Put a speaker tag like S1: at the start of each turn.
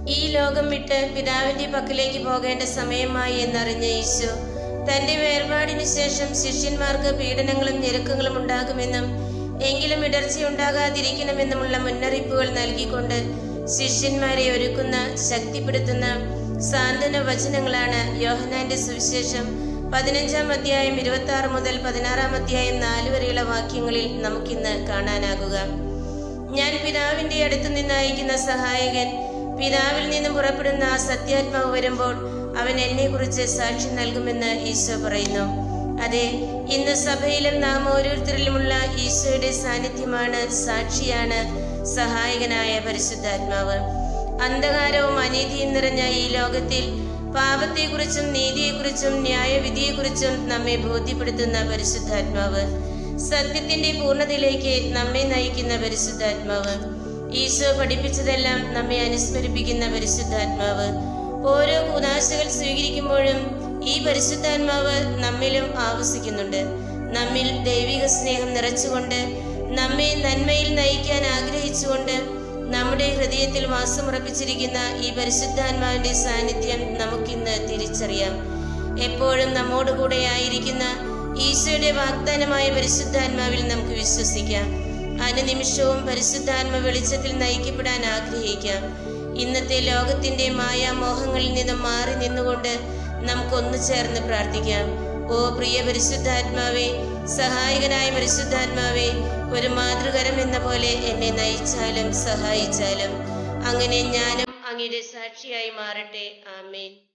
S1: ഈ ലോകം വിട്ട് പിതാവിന്റെ പക്കലേക്ക് പോകേണ്ട സമയമായി എന്നറിഞ്ഞ ഈശോ തന്റെ വേർപാടിനു ശേഷം ശിഷ്യന്മാർക്ക് പീഡനങ്ങളും ഞെരുക്കങ്ങളും ഉണ്ടാകുമെന്നും എങ്കിലും ഇടർച്ചയുണ്ടാകാതിരിക്കണമെന്നുമുള്ള മുന്നറിയിപ്പുകൾ നൽകിക്കൊണ്ട് ശിഷ്യന്മാരെ ഒരുക്കുന്ന ശക്തിപ്പെടുത്തുന്ന സാന്ത്വന വചനങ്ങളാണ് യോഹനാന്റെ സുവിശേഷം പതിനഞ്ചാം അധ്യായം ഇരുപത്തി ആറ് മുതൽ പതിനാറാം അധ്യായം നാല് വരെയുള്ള വാക്യങ്ങളിൽ നമുക്കിന്ന് കാണാനാകുക ഞാൻ പിതാവിന്റെ അടുത്തു നിന്ന് അയക്കുന്ന സഹായകൻ പിതാവിൽ നിന്നും പുറപ്പെടുന്ന ആ സത്യാത്മാവ് വരുമ്പോൾ അവൻ എന്നെ കുറിച്ച് സാക്ഷി നൽകുമെന്ന് ഈശോ പറയുന്നു അതെ ഇന്ന് സഭയിലും നാം ഓരോരുത്തരിലുമുള്ള ഈശോയുടെ സാന്നിധ്യമാണ് സാക്ഷിയാണ് സഹായകനായ പരിശുദ്ധാത്മാവ് അന്ധകാരവും അനീതിയും നിറഞ്ഞ ഈ ലോകത്തിൽ പാപത്തെക്കുറിച്ചും നീതിയെക്കുറിച്ചും ന്യായവിധിയെക്കുറിച്ചും നമ്മെ ബോധ്യപ്പെടുത്തുന്ന പരിശുദ്ധാത്മാവ് സത്യത്തിന്റെ പൂർണ്ണതയിലേക്ക് നമ്മെ നയിക്കുന്ന പരിശുദ്ധാത്മാവ് ഈശോ പഠിപ്പിച്ചതെല്ലാം നമ്മെ അനുസ്മരിപ്പിക്കുന്ന പരിശുദ്ധാത്മാവ് ഓരോ കുനാശകൾ സ്വീകരിക്കുമ്പോഴും ഈ പരിശുദ്ധാത്മാവ് നമ്മിലും ആവസിക്കുന്നുണ്ട് നമ്മിൽ ദൈവിക സ്നേഹം നിറച്ചുകൊണ്ട് നമ്മെ നന്മയിൽ നയിക്കാൻ ആഗ്രഹിച്ചുകൊണ്ട് നമ്മുടെ ഹൃദയത്തിൽ വാസമുറപ്പിച്ചിരിക്കുന്ന ഈ പരിശുദ്ധാത്മാവിന്റെ സാന്നിധ്യം നമുക്കിന്ന് തിരിച്ചറിയാം എപ്പോഴും നമ്മോട് കൂടെ ആയിരിക്കുന്ന ഈശോയുടെ വാഗ്ദാനമായ പരിശുദ്ധാത്മാവിൽ നമുക്ക് വിശ്വസിക്കാം അനുനിമിഷവും പരിശുദ്ധാത്മ വെളിച്ചത്തിൽ നയിക്കപ്പെടാൻ ആഗ്രഹിക്കാം ഇന്നത്തെ ലോകത്തിന്റെ മായാമോഹങ്ങളിൽ നിന്നും മാറി നിന്നുകൊണ്ട് നമുക്കൊന്നു ചേർന്ന് പ്രാർത്ഥിക്കാം ഓ പ്രിയ പരിശുദ്ധാത്മാവേ സഹായകനായ പരിശുദ്ധാത്മാവേ ഒരു മാതൃകരം എന്ന പോലെ എന്നെ നയിച്ചാലും സഹായിച്ചാലും അങ്ങനെ ഞാനും അങ്ങയുടെ സാക്ഷിയായി മാറട്ടെ ആമേൻ